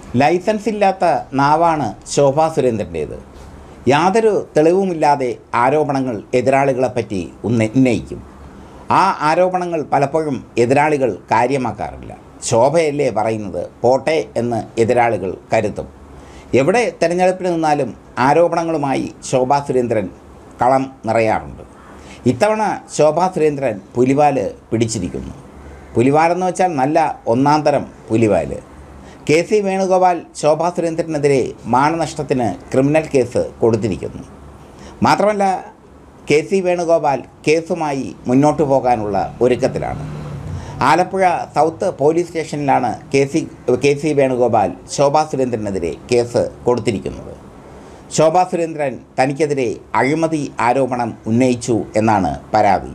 licence ഇല്ലാത്ത നാവാണ് ശോഭാ സുരേന്ദ്രൻ്റേത് യാതൊരു തെളിവുമില്ലാതെ ആരോപണങ്ങൾ എതിരാളികളെപ്പറ്റി ഉന്ന- ഉന്നയിക്കും ആ ആരോപണങ്ങൾ പലപ്പോഴും എതിരാളികൾ കാര്യമാക്കാറില്ല ശോഭയല്ലേ പറയുന്നത് പോട്ടെ എന്ന് എതിരാളികൾ കരുതും എവിടെ തെരഞ്ഞെടുപ്പിന് നിന്നാലും ആരോപണങ്ങളുമായി ശോഭാ സുരേന്ദ്രൻ കളം നിറയാറുണ്ട് ഇത്തവണ ശോഭാ സുരേന്ദ്രൻ പുലിവാല് പിടിച്ചിരിക്കുന്നു പുലിവാലെന്ന് വെച്ചാൽ നല്ല ഒന്നാം തരം പുലിവാല് കെ സി വേണുഗോപാൽ ശോഭാ സുരേന്ദ്രനെതിരെ മാനനഷ്ടത്തിന് ക്രിമിനൽ കേസ് കൊടുത്തിരിക്കുന്നു മാത്രമല്ല കെ സി വേണുഗോപാൽ കേസുമായി മുന്നോട്ട് പോകാനുള്ള ഒരുക്കത്തിലാണ് ആലപ്പുഴ സൗത്ത് പോലീസ് സ്റ്റേഷനിലാണ് K C K C Venugopal Shobha സുരേന്ദ്രനെതിരെ കേസ് കൊടുത്തിരിക്കുന്നത് ശോഭാ സുരേന്ദ്രൻ തനിക്കെതിരെ അഴിമതി ആരോപണം ഉന്നയിച്ചു എന്നാണ് പരാതി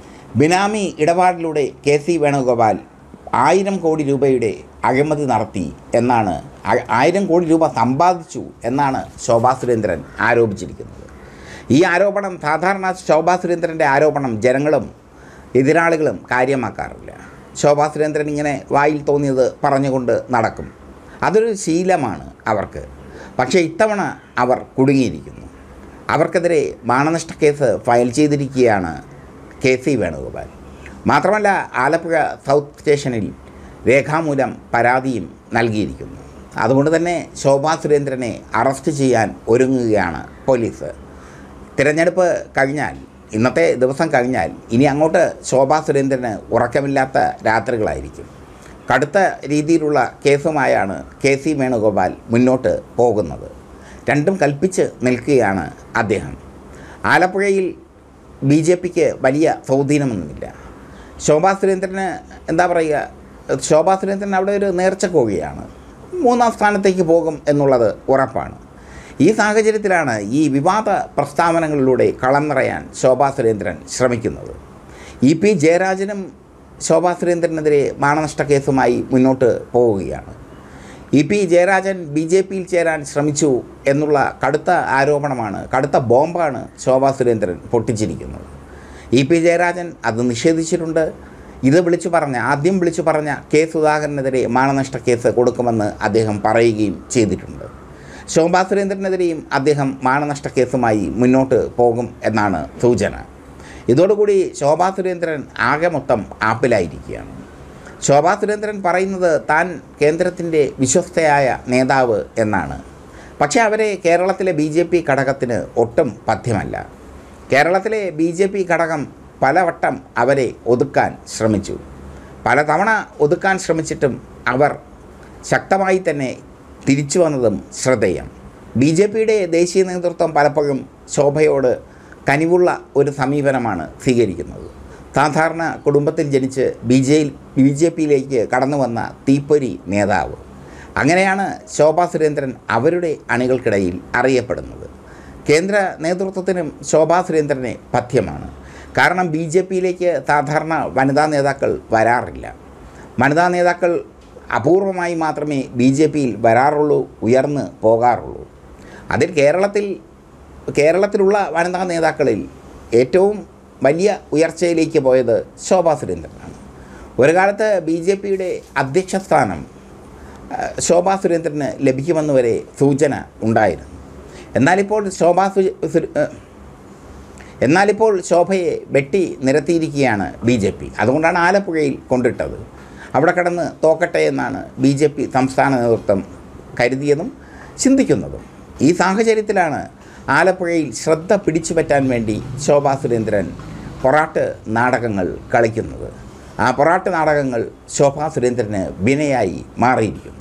ബിനാമി ഇടപാടിലൂടെ കെ സി വേണുഗോപാൽ ആയിരം കോടി രൂപയുടെ അഴിമതി നടത്തി എന്നാണ് ആ- ആയിരം കോടി രൂപ സമ്പാദിച്ചു എന്നാണ് ശോഭാ സുരേന്ദ്രൻ ആരോപിച്ചിരിക്കുന്നത് ഈ ആരോപണം സാധാരണ ശോഭാ സുരേന്ദ്രൻ്റെ ആരോപണം ജനങ്ങളും എതിരാളികളും കാര്യമാക്കാറില്ല ശോഭാ സുരേന്ദ്രൻ ഇങ്ങനെ വായിൽ തോന്നിയത് പറഞ്ഞുകൊണ്ട് നടക്കും അതൊരു ശീലമാണ് അവർക്ക് പക്ഷേ ഇത്തവണ അവർ കുടുങ്ങിയിരിക്കുന്നു അവർക്കെതിരെ മാനനഷ്ട കേസ് ഫയൽ ചെയ്തിരിക്കുകയാണ് കെ സി വേണുഗോപാൽ മാത്രമല്ല ആലപ്പുഴ സൗത്ത് സ്റ്റേഷനിൽ രേഖാമൂലം പരാതിയും നൽകിയിരിക്കുന്നു അതുകൊണ്ട് തന്നെ ശോഭാ സുരേന്ദ്രനെ അറസ്റ്റ് ചെയ്യാൻ ഒരുങ്ങുകയാണ് പോലീസ് തിരഞ്ഞെടുപ്പ് കഴിഞ്ഞാൽ ഇന്നത്തെ ദിവസം കഴിഞ്ഞാൽ ഇനി അങ്ങോട്ട് ശോഭാ സുരേന്ദ്രന് ഉറക്കമില്ലാത്ത രാത്രികളായിരിക്കും കടുത്ത രീതിയിലുള്ള കേസുമായാണ് കെ സി വേണുഗോപാൽ മുന്നോട്ട് പോകുന്നത് രണ്ടും കൽപ്പിച്ച് നിൽക്കുകയാണ് അദ്ദേഹം ആലപ്പുഴയിൽ ബി ജെ പിക്ക് വലിയ സ്വാധീനമൊന്നുമില്ല ശോഭാ സുരേന്ദ്രന് എന്താ പറയുക ശോഭാ സുരേന്ദ്രൻ അവിടെ ഒരു നേർച്ച കോഴിയാണ് മൂന്നാം സ്ഥാനത്തേക്ക് പോകും എന്നുള്ളത് ഉറപ്പാണ് ഈ സാഹചര്യത്തിലാണ് ഈ വിവാദ പ്രസ്താവനകളിലൂടെ കളം നിറയാൻ ശോഭാ സുരേന്ദ്രൻ ശ്രമിക്കുന്നത് ഇ പി ജയരാജനും ശോഭാ സുരേന്ദ്രനെതിരെ മാനനഷ്ട കേസുമായി മുന്നോട്ട് പോവുകയാണ് E P Jayarajan B J പിയിൽ ചേരാൻ ശ്രമിച്ചു എന്നുള്ള കടുത്ത ആരോപണമാണ് കടുത്ത ബോംബാണ് ശോഭാ സുരേന്ദ്രൻ പൊട്ടിച്ചിരിക്കുന്നത് ഇ പി ജയരാജൻ അത് നിഷേധിച്ചിട്ടുണ്ട് ഇത് വിളിച്ചു പറഞ്ഞ ആദ്യം വിളിച്ചു പറഞ്ഞ കെ സുധാകരനെതിരെ മാനനഷ്ട കേസ് കൊടുക്കുമെന്ന് അദ്ദേഹം പറയുകയും ചെയ്തിട്ടുണ്ട് ശോഭാ സുരേന്ദ്രനെതിരെയും അദ്ദേഹം മാനനഷ്ട കേസുമായി മുന്നോട്ട് പോകും എന്നാണ് സൂചന ഇതോടുകൂടി ശോഭാ സുരേന്ദ്രൻ ആകെ മൊത്തം ആപ്പിലായിരിക്കുകയാണ് ശോഭാ സുരേന്ദ്രൻ പറയുന്നത് താൻ കേന്ദ്രത്തിൻ്റെ വിശ്വസ്തയായ നേതാവ് എന്നാണ് പക്ഷേ അവരെ കേരളത്തിലെ ബി ജെ പി ഘടകത്തിന് ഒട്ടും പഥ്യമല്ല കേരളത്തിലെ ബി ജെ പി ഘടകം പലവട്ടം അവരെ ഒതുക്കാൻ ശ്രമിച്ചു പലതവണ ഒതുക്കാൻ ശ്രമിച്ചിട്ടും അവർ ശക്തമായി തന്നെ തിരിച്ചു വന്നതും ശ്രദ്ധേയം ബി ജെ പിയുടെ ദേശീയ നേതൃത്വം പലപ്പോഴും ശോഭയോട് കനിവുള്ള ഒരു സമീപനമാണ് സ്വീകരിക്കുന്നത് സാധാരണ കുടുംബത്തിൽ ജനിച്ച് ബി ജെ ബി ജെ പിയിലേക്ക് കടന്നു വന്ന തീപ്പൊരി നേതാവ് അങ്ങനെയാണ് ശോഭാ സുരേന്ദ്രൻ അവരുടെ അണികൾക്കിടയിൽ അറിയപ്പെടുന്നത് കേന്ദ്ര നേതൃത്വത്തിനും ശോഭാ സുരേന്ദ്രനെ പഥ്യമാണ് കാരണം ബി ജെ പിയിലേക്ക് സാധാരണ വനിതാ നേതാക്കൾ വരാറില്ല വനിതാ നേതാക്കൾ അപൂർവമായി മാത്രമേ ബി ജെ പിയിൽ വരാറുള്ളൂ ഉയർന്ന് പോകാറുള്ളൂ അതിൽ കേരളത്തിൽ കേരളത്തിലുള്ള വനിതാ നേതാക്കളിൽ ഏറ്റവും വലിയ ഉയർച്ചയിലേക്ക് പോയത് ശോഭാ സുരേന്ദ്രനാണ് ഒരു കാലത്ത് ബി ജെ പിയുടെ അധ്യക്ഷ സ്ഥാനം ആ, ശോഭാ സുരേന്ദ്രന് ലഭിക്കുമെന്ന് വരെ സൂചന ഉണ്ടായിരുന്നു എന്നാലിപ്പോൾ ശോഭാ സു സുര- ഏ, എന്നാലിപ്പോൾ ശോഭയെ വെട്ടി നിരത്തിയിരിക്കുകയാണ് ബി ജെ പി അതുകൊണ്ടാണ് ആലപ്പുഴയിൽ കൊണ്ടിട്ടത് അവിടെ കിടന്ന് തോക്കട്ടെ എന്നാണ് ബി ജെ പി സംസ്ഥാന നേതൃത്വം കരുതിയതും ചിന്തിക്കുന്നതും ഈ സാഹചര്യത്തിലാണ് ആലപ്പുഴയിൽ ശ്രദ്ധ പിടിച്ചു പറ്റാൻ വേണ്ടി ശോഭാ സുരേന്ദ്രൻ പൊറാട്ട് നാടകങ്ങൾ കളിക്കുന്നത് ആ പൊറാട്ട് നാടകങ്ങൾ ശോഭാ സുരേന്ദ്രന് വിനയായി മാറിയിരിക്കുന്നു